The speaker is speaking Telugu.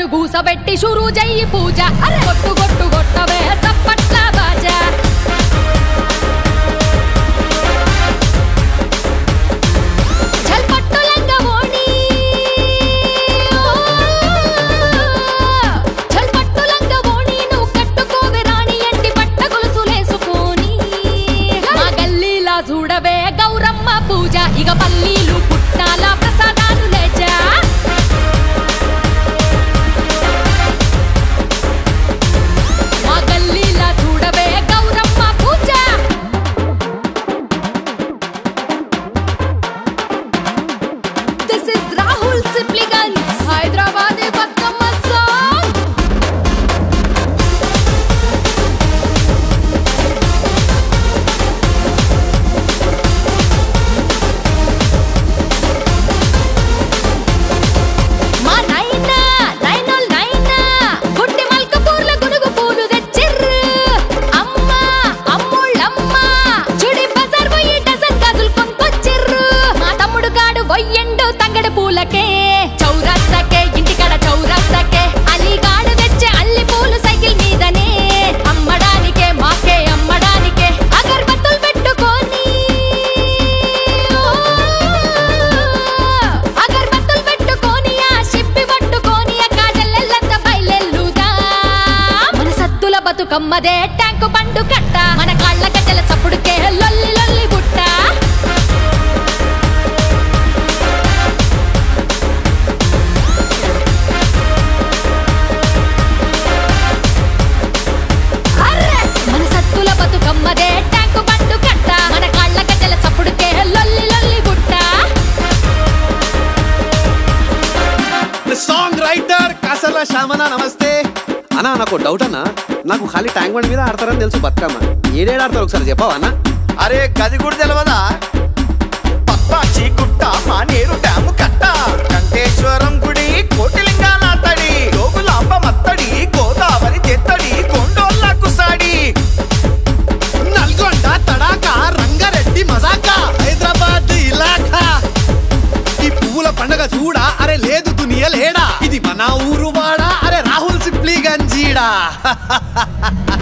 గూసబెట్టి షురు జయ్యి పూజ అరే గొట్టు గొట్టు గొట్టవే సప్పట్ల బాజా చల్పట్టు లంగవోణి చల్పట్టు లంగవోణి నువ్వు కట్టుకోవే రాణి ఎండి పట్ట గొలుసులేసుకొని మా గల్లీలా చూడవే గౌరమ్మ పూజ ఇక పల్లీలు పుట్టాల ప్రసాదాలు లేచా మా గల్లీలా చూడవే గౌరమ్మ పూజ This is Rahul Sipligan, Hyderabad Batkama song. మా నాయనా, నాయనోల్ నాయనా, గుడ్డి మల్కపూర్ల గునుగు పూలు తెచ్చిర్రు. అమ్మ, అమ్మోళ్ళమ్మ, చుడి బజార్ పోయి డజన్ గాజులు కొనుక్కొచ్చిర్రు. మా తమ్ముడు గాడు వయ్యండు తంగడు పూలకే చౌరస్తకే ఇంటికాడ చౌరస్తకే అలీగాడు తెచ్చే అల్లి పూలు సైకిల్ మీదనే అమ్మడానికే మాకే అమ్మడానికే అగర్బత్తులు పెట్టుకొని అగర్బత్తులు పెట్టుకొని ఆ షిప్పి పట్టుకొని ఆ కాజల్లెల్లంత బయలెల్లుదా మన సత్తుల బతుకమ్మదే ట్యాంకు బండు కట్ట మన కాళ్ళ గజ్జల చప్పుడుకే లొల్లి లొల్లి బుట్ట అర్రె! మన సత్తుల బతుకమ్మదే ట్యాంకు బండు కట్ట మన కాళ్ళ గజ్జల చప్పుడుకే లొల్లి లొల్లి బుట్ట సాంగ్ రైటర్ కాసర్ల శ్యామన నమస్తే అన్నా నాకు డౌట్ అన్నా నాకు ఖాళీ ట్యాంక్ బండ్ మీద ఆడతారని తెలుసు బతుకమ్మ ఏడేడు ఆడతారు ఒకసారి చెప్పావా అన్న అరే గది కూడా తెలవదా పప్పాచి గుట్ట మానేరు డ్యాము కట్ట కంటేశ్వరం గుడి కోటిలింగాల తడి గోగులాంబ మత్తడి గోదావరి తెత్తడి కొండోళ్ళ కుసాడి నల్గొండ తడాక రంగారెడ్డి మజాక హైదరాబాద్ ఇలాఖా ఈ పువ్వుల పండగ చూడా అరే లేదు దునియ లేడా ఇది మన ఊరు వాడా అరే రాహుల్ సిప్లీ గంజీడా